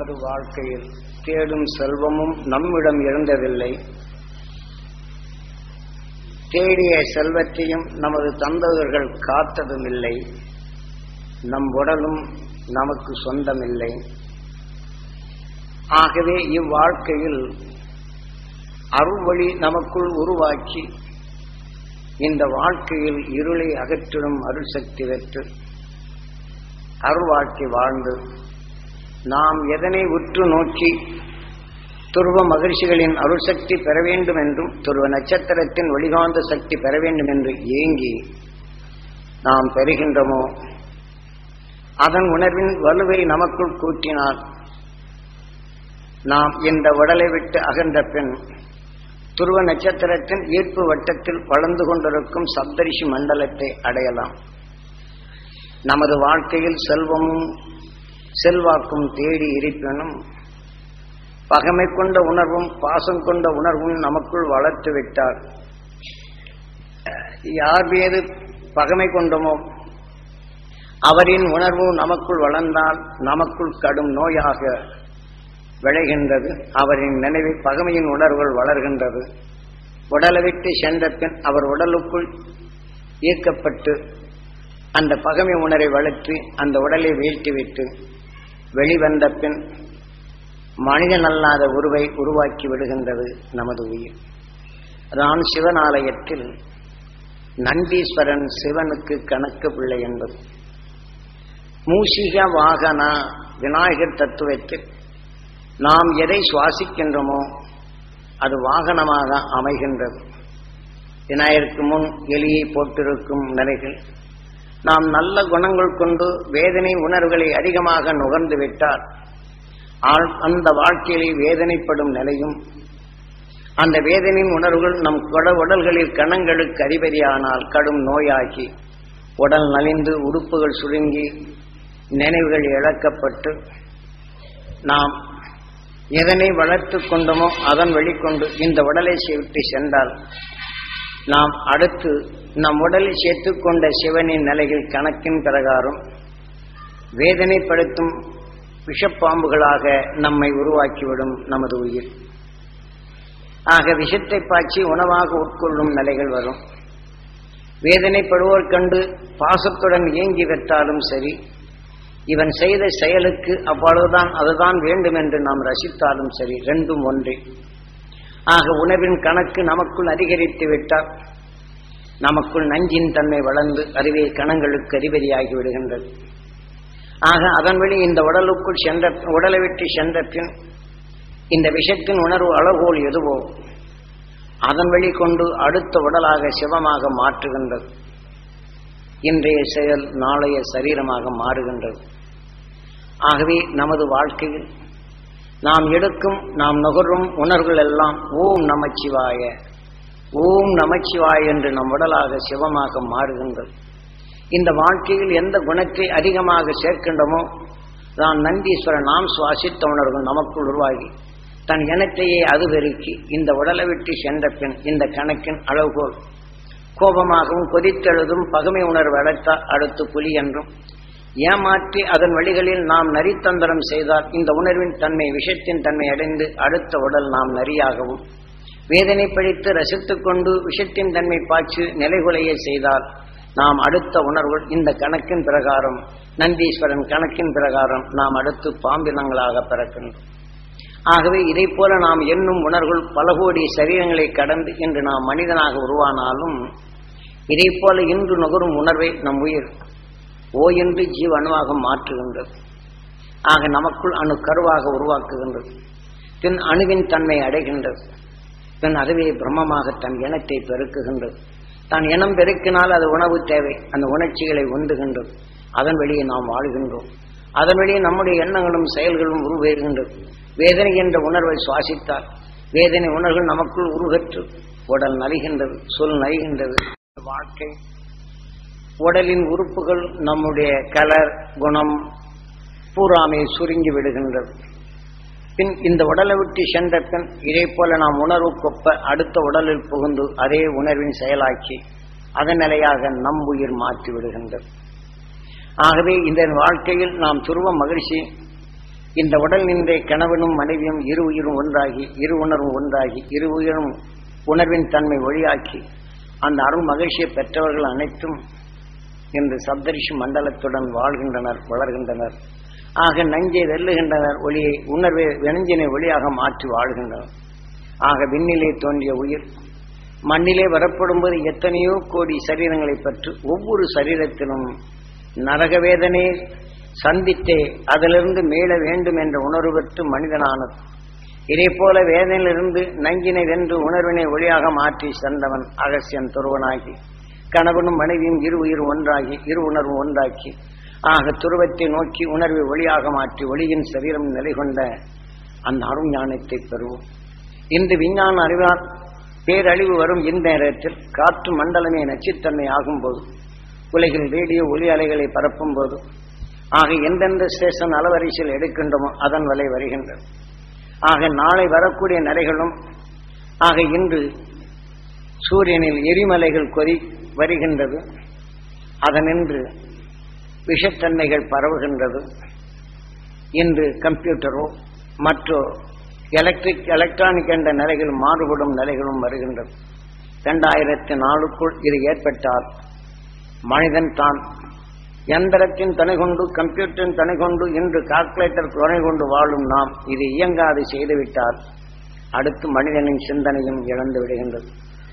நமது வாழ்க்கையில் தேடும் செல்வமும் நம்மிடம் இருந்ததில்லை தேடிய செல்வத்தையும் நமது தந்தவர்கள் காத்ததும் இல்லை நம் உடலும் நமக்கு சொந்தமில்லை ஆகவே இவ்வாழ்க்கையில் அருள்வழி நமக்குள் உருவாக்கி இந்த வாழ்க்கையில் இருளை அகற்றிடும் அருள் சக்தி பெற்று அருள் வாழ்க்கை வாழ்ந்து நாம் எதனை உற்று நோக்கி துருவ மகிழ்ச்சிகளின் அருள் சக்தி பெற வேண்டும் என்றும் துருவ நட்சத்திரத்தின் ஒளிகாந்த சக்தி பெற வேண்டும் என்று ஏங்கி நாம் பெறுகின்றோமோ அதன் உணர்வின் வலுவை நமக்குள் கூட்டினால் நாம் இந்த உடலை விட்டு அகன்ற பின் துருவ நட்சத்திரத்தின் ஈர்ப்பு வட்டத்தில் வளர்ந்து கொண்டிருக்கும் சப்தரிஷி மண்டலத்தை அடையலாம் நமது வாழ்க்கையில் செல்வமும் செல்வாக்கும் தேடி இருப்பினும் பகமை கொண்ட உணர்வும் பாசம் கொண்ட உணர்வும் நமக்குள் வளர்த்து விட்டார் யார் மீது பகமை கொண்டோமோ அவரின் உணர்வு நமக்குள் வளர்ந்தால் நமக்குள் கடும் நோயாக விளைகின்றது அவரின் நினைவில் பகமையின் உணர்வுகள் வளர்கின்றது உடலை விட்டு சென்ற பின் அவர் உடலுக்குள் ஈர்க்கப்பட்டு அந்த பகமை உணரை வளர்த்தி அந்த உடலை வீழ்த்திவிட்டு வெளிவந்த பின் மனிதன் அல்லாத உருவை உருவாக்கி விடுகின்றது நமது உயிர் அதான் சிவனாலயத்தில் நந்தீஸ்வரன் சிவனுக்கு கணக்கு பிள்ளை என்பது மூஷிக வாகனா விநாயகர் தத்துவத்தில் நாம் எதை சுவாசிக்கின்றோமோ அது வாகனமாக அமைகின்றது விநாயகருக்கு முன் எலியை போட்டிருக்கும் நிலைகள் நாம் நல்ல குணங்கள் கொண்டு வேதனை உணர்வுகளை அதிகமாக நுகர்ந்து விட்டால் அந்த வாழ்க்கையிலே வேதனைப்படும் நிலையும் அந்த வேதனையின் உணர்வுகள் நம் கொட உடல்களில் கணங்களுக்கு அதிபதியானால் கடும் நோயாகி உடல் நலிந்து உறுப்புகள் சுருங்கி நினைவுகள் இழக்கப்பட்டு நாம் எதனை வளர்த்து கொண்டோமோ அதன் வெளிக்கொண்டு இந்த உடலை விட்டு சென்றால் நாம் அடுத்து நம் உடலில் சேர்த்துக்கொண்ட சிவனின் நிலையில் கணக்கின் பிரகாரம் வேதனைப்படுத்தும் விஷப்பாம்புகளாக நம்மை உருவாக்கிவிடும் நமது உயிர் ஆக விஷத்தை பாய்ச்சி உணவாக உட்கொள்ளும் நிலைகள் வரும் வேதனைப்படுவோர் கண்டு பாசத்துடன் இயங்கி பெற்றாலும் சரி இவன் செய்த செயலுக்கு அவ்வளவுதான் அதுதான் வேண்டும் என்று நாம் ரசித்தாலும் சரி ரெண்டும் ஒன்றே ஆக உணவின் கணக்கு நமக்குள் அதிகரித்து விட்டால் நமக்குள் நஞ்சின் தன்மை வளர்ந்து அறிவே கணங்களுக்கு அதிபதியாகி விடுகின்றது ஆக அதன் வழி இந்த உடலுக்குள் சென்ற உடலை விட்டு சென்ற பின் இந்த விஷத்தின் உணர்வு அளவோல் எதுவோ அதன் வழி கொண்டு அடுத்த உடலாக சிவமாக மாற்றுகின்றது இன்றைய செயல் நாளைய சரீரமாக மாறுகின்றது ஆகவே நமது வாழ்க்கையில் நாம் எடுக்கும் நாம் நுகரும் உணர்வுகள் எல்லாம் ஓம் நமச்சிவாய ஓம் நமச்சிவாய என்று நம் உடலாக சிவமாக மாறுகின்றது இந்த வாழ்க்கையில் எந்த குணத்தை அதிகமாக சேர்க்கின்றோமோ தான் நந்தீஸ்வரன் நாம் சுவாசித்த உணர்வுகள் நமக்குள் உருவாகி தன் இனத்தையே அது பெருக்கி இந்த உடலை விட்டு சென்ற பின் இந்த கணக்கின் அளவுகோல் கோபமாகவும் கொதித்தெழுதும் பகமை உணர்வு அடைத்தால் அடுத்து புலி என்றும் ஏமாற்றி அதன் வழிகளில் நாம் நரித்தந்திரம் செய்தால் இந்த உணர்வின் தன்மை விஷத்தின் தன்மை அடைந்து அடுத்த உடல் நாம் நரியாகவும் வேதனை படித்து ரசித்துக் கொண்டு விஷத்தின் தன்மை பாய்ச்சி நிலைகுலைய செய்தால் நாம் அடுத்த உணர்வு இந்த கணக்கின் பிரகாரம் நந்தீஸ்வரன் கணக்கின் பிரகாரம் நாம் அடுத்து பாம்பினங்களாக பிறக்கின்றோம் ஆகவே இதை போல நாம் எண்ணும் உணர்வுகள் பல கோடி சரீரங்களை கடந்து இன்று நாம் மனிதனாக உருவானாலும் இதை போல இன்று நுகரும் உணர்வை நம் உயிர் ஓ என்று ஜீவ அணுவாக மாற்றுகின்றது ஆக நமக்குள் அணு கருவாக உருவாக்குகின்றது பின் அணுவின் தன்மை அடைகின்றது பின் அதுவே பிரம்மமாக தன் இனத்தை பெருக்குகின்றது தான் இனம் பெருக்கினால் அது உணவு தேவை அந்த உணர்ச்சிகளை உண்டுகின்றது அதன் வெளியே நாம் வாழ்கின்றோம் அதன் வெளியே நம்முடைய எண்ணங்களும் செயல்களும் உருவேறுகின்றது வேதனை என்ற உணர்வை சுவாசித்தால் வேதனை உணர்வுகள் நமக்குள் உருகற்று உடல் நலிகின்றது சொல் நலிகின்றது வாழ்க்கை உடலின் உறுப்புகள் நம்முடைய கலர் குணம் பூராமை சுருங்கி விடுகின்றது பின் இந்த உடலை விட்டு சென்ற பின் இதே போல நாம் உணர்வு கொப்ப அடுத்த உடலில் புகுந்து அதே உணர்வின் செயலாக்கி அதன் நிலையாக நம் உயிர் மாற்றி விடுகின்றது ஆகவே இந்த வாழ்க்கையில் நாம் துருவ மகிழ்ச்சி இந்த உடல் நின்றே கணவனும் மனைவியும் இரு உயிரும் ஒன்றாகி இரு உணர்வும் ஒன்றாகி இரு உயிரும் உணர்வின் தன்மை ஒளியாக்கி அந்த அருள் மகிழ்ச்சியை பெற்றவர்கள் அனைத்தும் இன்று சப்தரிஷி மண்டலத்துடன் வாழ்கின்றனர் வளர்கின்றனர் ஆக நஞ்சை வெல்லுகின்றனர் ஒளியை உணர்வை வெணஞ்சினை ஒளியாக மாற்றி வாழ்கின்றனர் ஆக விண்ணிலே தோன்றிய உயிர் மண்ணிலே வரப்படும்போது எத்தனையோ கோடி சரீரங்களை பற்றி ஒவ்வொரு சரீரத்திலும் நரக வேதனை சந்தித்தே அதிலிருந்து மீள வேண்டும் என்ற உணர்வு பெற்று மனிதனானது இதே போல வேதனையிலிருந்து நஞ்சினை வென்று உணர்வினை ஒளியாக மாற்றி சென்றவன் அகசியன் துருவனாகி கணவனும் மனைவியும் இரு உயிர் ஒன்றாகி இரு உணர்வு ஒன்றாக்கி ஆக துருவத்தை நோக்கி உணர்வை ஒளியாக மாற்றி ஒளியின் சரீரம் நிலை கொண்ட அந்த அருஞ் ஞானத்தை பெறுவோம் இன்று விஞ்ஞான அறிவால் பேரழிவு வரும் இந்த நேரத்தில் காற்று மண்டலமே நச்சுத்தன்மை ஆகும்போது உலகில் ரேடியோ ஒலி அலைகளை பரப்பும் போது ஆக எந்தெந்த ஸ்டேஷன் அலவரிசையில் எடுக்கின்றோமோ அதன் வலை வருகின்றது ஆக நாளை வரக்கூடிய நிலைகளும் ஆக இன்று சூரியனில் எரிமலைகள் கொதி வருகின்றது அதனின்று விஷத்தன்மைகள் பரவுகின்றது இன்று கம்ப்யூட்டரோ மற்றோ எலக்ட்ரிக் எலக்ட்ரானிக் என்ற நிலைகள் மாறுபடும் நிலைகளும் வருகின்றது இரண்டாயிரத்தி நாலுக்குள் இது ஏற்பட்டால் மனிதன் தான் எந்திரத்தின் துணை கொண்டு கம்ப்யூட்டரின் துணை கொண்டு இன்று கால்குலேட்டர் துணை கொண்டு வாழும் நாம் இது இயங்காது செய்துவிட்டால் அடுத்து மனிதனின் சிந்தனையும் இழந்து விடுகின்றது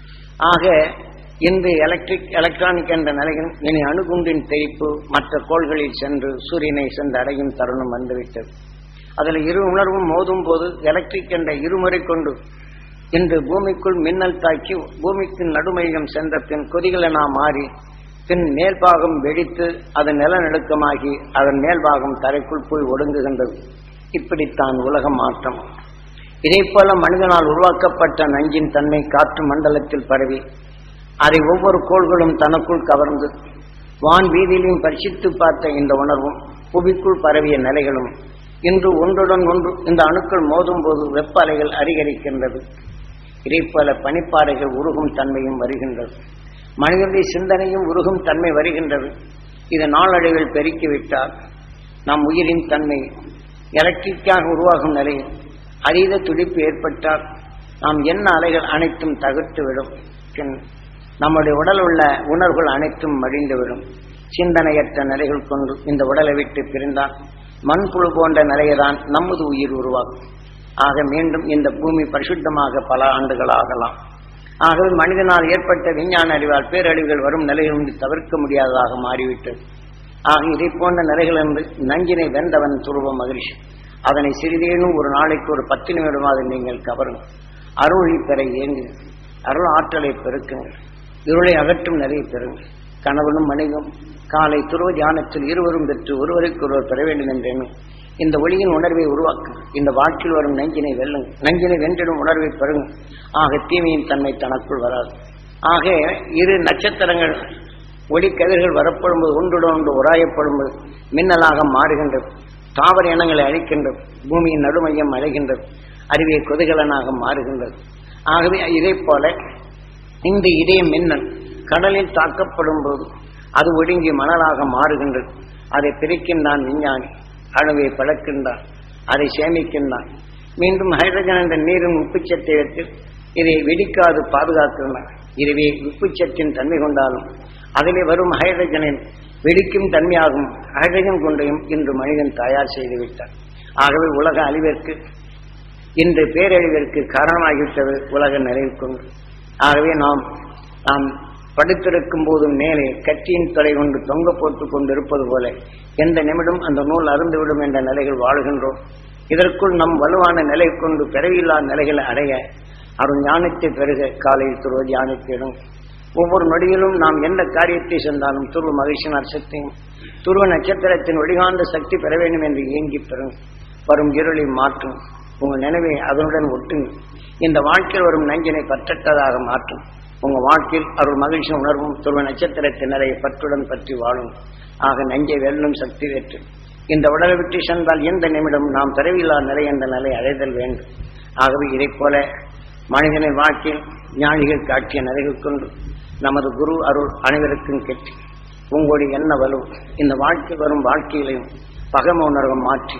ஆக இன்று எலக்ட்ரிக் எலக்ட்ரானிக் என்ற நிலையில் இனி அணுகுண்டின் தேய்ப்பு மற்ற கோள்களில் சென்று சூரியனை சென்று அடையும் தருணம் வந்துவிட்டது அதில் இரு உணர்வும் மோதும் போது எலக்ட்ரிக் என்ற இருமுறை கொண்டு இன்று பூமிக்குள் மின்னல் தாக்கி பூமிக்கு நடுமையம் சென்ற பின் கொதிகளென மாறி பின் மேல்பாகம் வெடித்து அது நிலநடுக்கமாகி அதன் மேல்பாகம் தரைக்குள் போய் ஒடுங்குகின்றது இப்படித்தான் உலக மாற்றம் இதே போல மனிதனால் உருவாக்கப்பட்ட நஞ்சின் தன்மை காற்று மண்டலத்தில் பரவி அதை ஒவ்வொரு கோள்களும் தனக்குள் கவர்ந்து வான் வீதியிலும் பரிசித்து பார்த்த இந்த உணர்வும் புவிக்குள் பரவிய நிலைகளும் இன்று ஒன்றுடன் ஒன்று இந்த அணுக்கள் மோதும் போது வெப்ப அலைகள் அதிகரிக்கின்றது இதைப்போல பனிப்பாறைகள் உருகும் தன்மையும் வருகின்றது மனிதனுடைய சிந்தனையும் உருகும் தன்மை வருகின்றது இது நாளடைவில் பெருக்கிவிட்டால் நம் உயிரின் தன்மை எலக்ட்ரிக்காக உருவாகும் நிலையில் அதீத துடிப்பு ஏற்பட்டால் நாம் என்ன அலைகள் அனைத்தும் தகர்த்துவிடும் பின் நம்முடைய உடல் உள்ள உணர்வுகள் அனைத்தும் மடிந்துவிடும் சிந்தனையற்ற நிலைகள் கொண்டு இந்த உடலை விட்டு பிரிந்தால் மண்புழு போன்ற நிலையைதான் நமது உயிர் உருவாகும் ஆக மீண்டும் இந்த பூமி பரிசுத்தமாக பல ஆண்டுகள் ஆகலாம் ஆகவே மனிதனால் ஏற்பட்ட விஞ்ஞான அறிவால் பேரழிவுகள் வரும் நிலையிலிருந்து தவிர்க்க முடியாததாக மாறிவிட்டது ஆக இதை போன்ற நிலைகள் என்று நஞ்சினை வென்றவன் துருவ மகிழ்ச்சி அதனை சிறிதேனும் ஒரு நாளைக்கு ஒரு பத்து நிமிடமாக நீங்கள் கவருங்கள் அருளை பெற இயங்கு அருள் ஆற்றலை பெருக்குங்கள் இருளை அகற்றும் நிலையை பெறுங்கள் கணவனும் மனைவும் காலை துருவ தியானத்தில் இருவரும் பெற்று ஒருவருக்கு ஒருவர் பெற வேண்டும் என்றேனும் இந்த ஒளியின் உணர்வை உருவாக்கும் இந்த வாழ்க்கையில் வரும் நஞ்சினை வெல்லுங்க நஞ்சினை வென்றிடும் உணர்வை பெறுங்க ஆக தீமையின் தன்மை தனக்குள் வராது ஆக இரு நட்சத்திரங்கள் ஒளி கதிர்கள் வரப்படும்போது ஒன்றுடன் ஒன்று உராயப்படும்போது மின்னலாக மாறுகின்றது தாவர இனங்களை அழிக்கின்றது பூமியின் நடுமையம் அழைகின்றது அறிவை கொதிகலனாக மாறுகின்றது ஆகவே இதே போல இந்த இதய மின்னல் கடலில் தாக்கப்படும் போது அது ஒடுங்கி மணலாக மாறுகின்றது அதை பிரிக்கின்றான் விஞ்ஞானி அணுவை பழக்கின்றான் அதை சேமிக்கின்றான் மீண்டும் ஹைட்ரஜன் என்ற நீரின் உப்புச்சத்தை வைத்து இதை வெடிக்காது பாதுகாக்கின்றன இதுவே உப்புச்சத்தின் தன்மை கொண்டாலும் அதிலே வரும் ஹைட்ரஜனின் வெடிக்கும் தன்மையாகும் ஹைட்ரஜன் கொண்டையும் இன்று மனிதன் தயார் செய்து விட்டார் ஆகவே உலக அழிவிற்கு இன்று பேரழிவிற்கு காரணமாகிவிட்டது உலக நிறைவு கொண்டு ஆகவே நாம் நாம் படுத்திருக்கும் போதும் மேலே கட்சியின் தொலை கொண்டு தொங்க போட்டுக் கொண்டு இருப்பது போல எந்த நிமிடம் அந்த நூல் அருந்துவிடும் என்ற நிலைகள் வாழ்கின்றோம் இதற்குள் நம் வலுவான நிலை கொண்டு பிறவியில்லா நிலைகளை அடைய அருள் ஞானத்தை பெருக காலையில் துருவ தியானத்திடும் ஒவ்வொரு நொடியிலும் நாம் எந்த காரியத்தை சென்றாலும் துருவ மகிழ்ச்சியின் சக்தியும் துருவ நட்சத்திரத்தின் ஒளிகாந்த சக்தி பெற வேண்டும் என்று இயங்கி பெறும் வரும் இருளை மாற்றும் உங்கள் நினைவை அதனுடன் ஒட்டுங்க இந்த வாழ்க்கையில் வரும் நஞ்சினை பற்றற்றதாக மாற்றும் உங்க வாழ்க்கையில் அருள் மகிழ்ச்சி உணர்வும் துருவ நட்சத்திரத்தின் நிலையை பற்றுடன் பற்றி வாழும் ஆக நஞ்சை வெல்லும் சக்தி வெற்று இந்த உடலை விட்டு சென்றால் எந்த நிமிடம் நாம் பிறவில்லா நிலை என்ற நிலை அடைதல் வேண்டும் ஆகவே இதைப் போல மனிதனின் வாழ்க்கையில் ஞானிகள் காட்டிய நிலைகள் கொண்டு நமது குரு அருள் அனைவருக்கும் கெட்டி உங்களுடைய என்ன வலு இந்த வாழ்க்கை வரும் வாழ்க்கையிலையும் பகம உணர்வை மாற்றி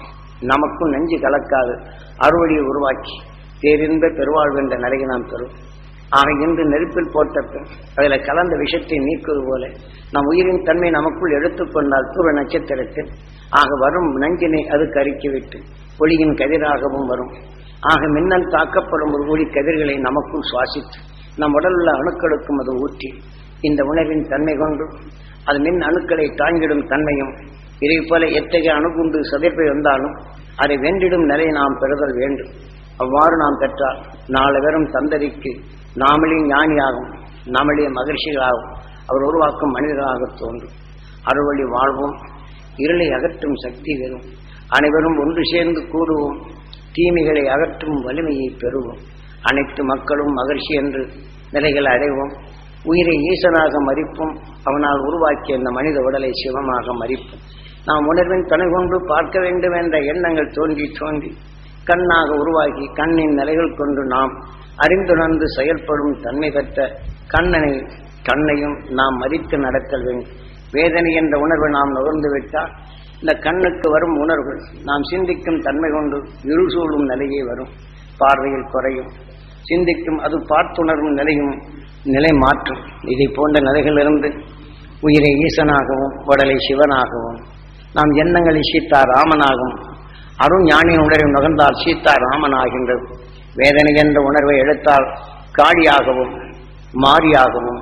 நமக்கும் நெஞ்சு கலக்காது அறுவழியை உருவாக்கி பேரின்ப பெருவாழ்வு என்ற நிலையை நாம் பெறும் ஆக இன்று நெருப்பில் போட்ட பின் அதில் கலந்த விஷத்தை நீக்குவது போல நம் உயிரின் தன்மை நமக்குள் எடுத்துக்கொண்டால் தூர நட்சத்திரத்தில் ஆக வரும் நஞ்சினை அது கருக்கிவிட்டு ஒளியின் கதிராகவும் வரும் ஆக மின்னல் தாக்கப்படும் ஒரு ஒளி கதிர்களை நமக்குள் சுவாசித்து நம் உடல் உள்ள அணுக்களுக்கும் அது ஊற்றி இந்த உணவின் தன்மை கொண்டு அது மின் அணுக்களை தாங்கிடும் தன்மையும் இதை போல எத்தகைய அணுகுண்டு சதைப்பை வந்தாலும் அதை வென்றிடும் நிலையை நாம் பெறுதல் வேண்டும் அவ்வாறு நாம் பெற்றால் நாலு பேரும் தந்ததிக்கு நாமளே ஞானியாகும் நாமளே மகிழ்ச்சிகளாகும் அவர் உருவாக்கும் மனிதர்களாக தோன்றும் அறுவழி வாழ்வோம் இருளை அகற்றும் சக்தி வரும் அனைவரும் ஒன்று சேர்ந்து கூடுவோம் தீமைகளை அகற்றும் வலிமையை பெறுவோம் அனைத்து மக்களும் மகிழ்ச்சி என்று நிலைகளை அடைவோம் உயிரை ஈசனாக மறிப்போம் அவனால் உருவாக்கிய இந்த மனித உடலை சிவமாக மறிப்போம் நாம் உணர்வின் துணை கொண்டு பார்க்க வேண்டும் என்ற எண்ணங்கள் தோன்றி தோன்றி கண்ணாக உருவாகி கண்ணின் நிலைகள் கொண்டு நாம் அறிந்துணர்ந்து செயல்படும் தன்மை பெற்ற கண்ணனை கண்ணையும் நாம் மதித்து நடத்தல் வேண்டும் வேதனை என்ற உணர்வை நாம் நுகர்ந்து விட்டால் இந்த கண்ணுக்கு வரும் உணர்வுகள் நாம் சிந்திக்கும் தன்மை கொண்டு இருள் சூழும் நிலையே வரும் பார்வையில் குறையும் சிந்திக்கும் அது பார்த்துணரும் நிலையும் நிலை மாற்றும் இதை போன்ற நிலைகளிலிருந்து உயிரை ஈசனாகவும் உடலை சிவனாகவும் நாம் எண்ணங்களை சீதா ராமனாகவும் அருண் ஞானியின் உணர்வை நுகர்ந்தால் சீதா ராமன் ஆகின்றது வேதனை என்ற உணர்வை எடுத்தால் காளியாகவும் மாரியாகவும்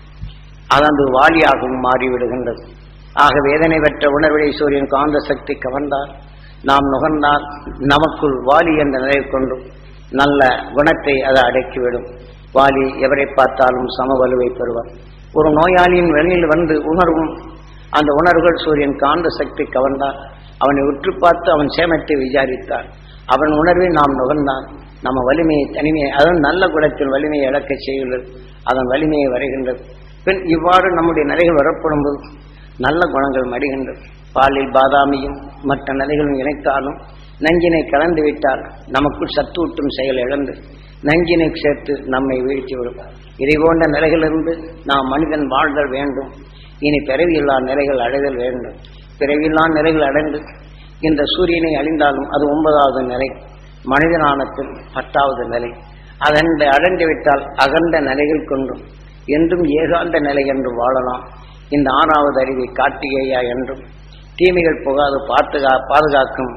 அதன்று வாலியாகவும் மாறிவிடுகின்றது ஆக வேதனை பெற்ற உணர்வை சூரியன் காந்த சக்தி கவர்ந்தால் நாம் நுகர்ந்தால் நமக்குள் வாலி என்ற நிலை கொண்டு நல்ல குணத்தை அது அடக்கிவிடும் வாலி எவரை பார்த்தாலும் சமவலுவை பெறுவார் ஒரு நோயாளியின் வெளியில் வந்து உணர்வும் அந்த உணர்வுகள் சூரியன் காந்த சக்தி கவர்ந்தால் அவனை உற்று பார்த்து அவன் சேமத்தை விசாரித்தார் அவன் உணர்வை நாம் நுகர்ந்தான் நம்ம வலிமையை தனிமையை அதன் நல்ல குணத்தின் வலிமையை இழக்க செய்கிறது அதன் வலிமையை வரைகின்றது பின் இவ்வாறு நம்முடைய நிலைகள் வரப்படும்போது நல்ல குணங்கள் மடிகின்றது பாலில் பாதாமியும் மற்ற நிலைகளும் இணைத்தாலும் நஞ்சினை கலந்து விட்டால் நமக்குள் சத்தூட்டும் செயல் இழந்து நஞ்சினை சேர்த்து நம்மை வீழ்த்திவிடும் இதை போன்ற நிலைகளிலிருந்து நாம் மனிதன் வாழ்தல் வேண்டும் இனி பிறவியில்லா நிலைகள் அடைதல் வேண்டும் பிறவியில்லா நிலைகள் அடைந்து இந்த சூரியனை அழிந்தாலும் அது ஒன்பதாவது நிலை மனிதனானத்தில் பத்தாவது நிலை அதனை அடைந்து விட்டால் அகன்ற நிலைகள் கொண்டும் என்றும் ஏகாந்த நிலை என்று வாழலாம் இந்த ஆறாவது அறிவை காட்டியையா என்றும் தீமைகள் புகாது பாத்துகா பாதுகாக்கும்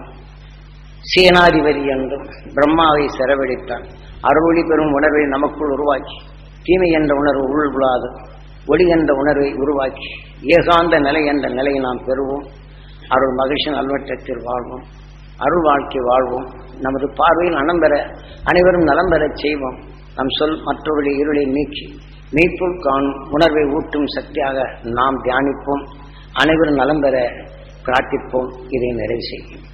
சேனாதிபதி என்றும் பிரம்மாவை செலவழித்தான் அறுவொளி பெறும் உணர்வை நமக்குள் உருவாக்கி தீமை என்ற உணர்வு உள் விழாது ஒளி என்ற உணர்வை உருவாக்கி ஏகாந்த நிலை என்ற நிலையை நாம் பெறுவோம் அருள் மகிழ்ச்சி நல்வட்டத்தில் வாழ்வோம் அருள் வாழ்க்கை வாழ்வோம் நமது பார்வையில் நலம் பெற அனைவரும் நலம் பெறச் செய்வோம் நம் சொல் மற்றவருடைய இருளை நீக்கி மெய்ப்பொருள் காணும் உணர்வை ஊட்டும் சக்தியாக நாம் தியானிப்போம் அனைவரும் நலம் பெற பிரார்த்திப்போம் இதை நிறைவு செய்யும்